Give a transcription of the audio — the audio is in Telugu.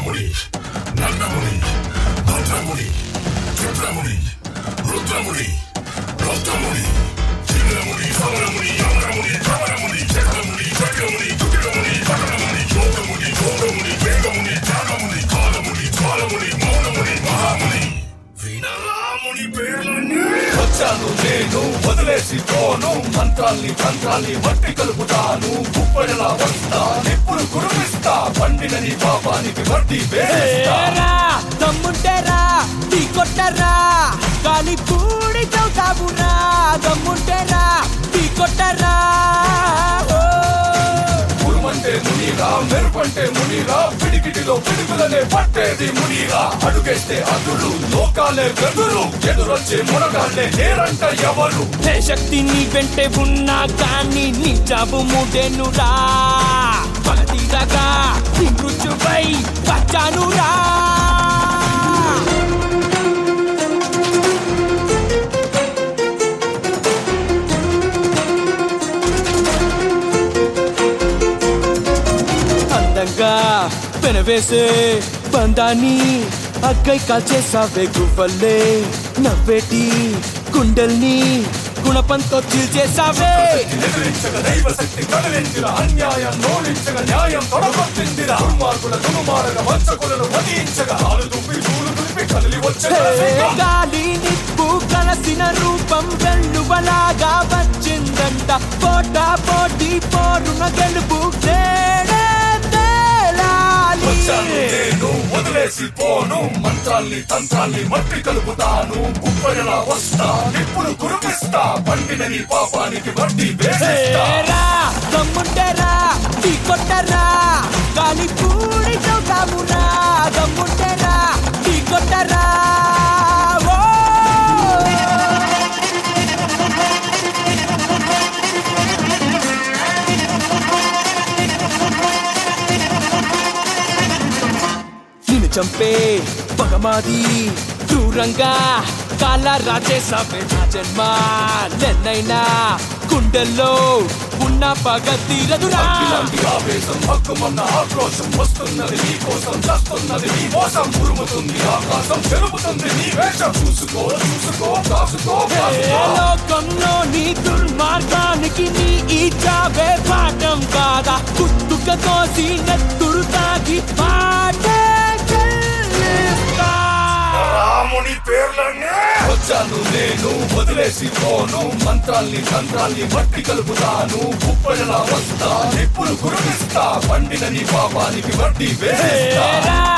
రుద్రముని నందముని భద్రముని క్షుద్రముని రుద్రముని రౌద్రముని చిన్నముని సమరముని అమరముని ధమరముని చక్రముని చక్రముని దుర్గముని పట్టణముని యోగముని ఘోరముని వేగముని త్యాగముని కాలముని జ్వాలముని మౌనముని మహాముని వినరాముని పేర్లన్నీ వచ్చాను నేను వదిలేసి పోను మంత్రాల్ని తంత్రాల్ని మట్టి కలుపుతాను కుప్పడిలా వస్తా నిప్పులు కురిపిస్తా పండినని పాపానికి వడ్డీ వేస్తా ఏరా దమ్ముంటేరా టీ కొట్టరా గాలి పూడి చౌతాబురా దమ్ముంటేరా టీ కొట్టరా ఓ. ఉరుమంటే మునిరా మెరుపంటే మునిరా పిడికిటిలో పిడుగులనే పట్టేది మునిరా అడుగేస్తే అదురు లోకాలే గదురు ఎదురొచ్చే మునగాళ్ళే నేరంట ఎవరు ఏ శక్తి నీ వెంటే ఉన్నా కానీ నీ జాబు మూడేనురా పగటిలాగా నీ మృత్యుపై వచ్చానురా అందంగా పెనవేసే బంధాన్ని అక్కై కాల్చేసావే గువ్వల్లే నవ్వేటి గుండెల్ని గుణపంతో చీల్చేసావే ఎదిరించగ దైవ శక్తి కదిలించిన అన్యాయం నోడించగ న్యాయం తొడగొట్టిందిరా దుర్మార్గుల దునుమారగ వంచకులను వధించగ ఆలు దుప్పి చూలు దులిపి కదిలి హే, వచ్చే గాలి నిప్పు కలసిన రూపం వెల్లువలాగా వచ్చిందంట పోట పోటీ పోరున గెలుపు నేడే తేలాలి. వచ్చాను నేను వదిలేసి పోను మంత్రాల్ని తంత్రాల్ని మట్టి కలుపుతాను కుప్పడిలా వస్తా నిప్పులు కురిపిస్తా పండినని పాపానికి వడ్డీ వేసేస్తా ఏరా, దమ్ముంటేరా టీ కొట్టరా గాలి పూడి చౌకామురా దమ్ముంటేరా టీ కొట్టరా ఓ. నిన్ను చంపే పగమాది క్రూరంగా కాల రాజేసావే నా జన్మ నెన్నైనా గుండెల్లో ఉన్న పగ తీరదురా ఇలాంటి ఆవేశం హక్కుమన్న ఆక్రోశం వస్తున్నది నీ కోసం చస్తున్నది నీ మోసం ఉరుముతుంది ఆకాశం చెరుపుతుంది నీ వేషం చూసుకో చూసుకో కాసుకో ఏ కాసుకో లోకంలో నీ దుర్మార్గానికి నీ ఈ చావే పాఠం కాదా కుత్తుక కోసి నెత్తురు తాగి పాటే చెల్లిస్తా. రాముని పేర్లన్నీ వచ్చాను నేను వదిలేసి పోను మంత్రాల్ని తంత్రాల్ని మట్టి కలుపుతాను కుప్పడిలా వస్తా నిప్పులు కురిపిస్తా పండినని పాపానికి వడ్డీ వేసేస్తా ఏరా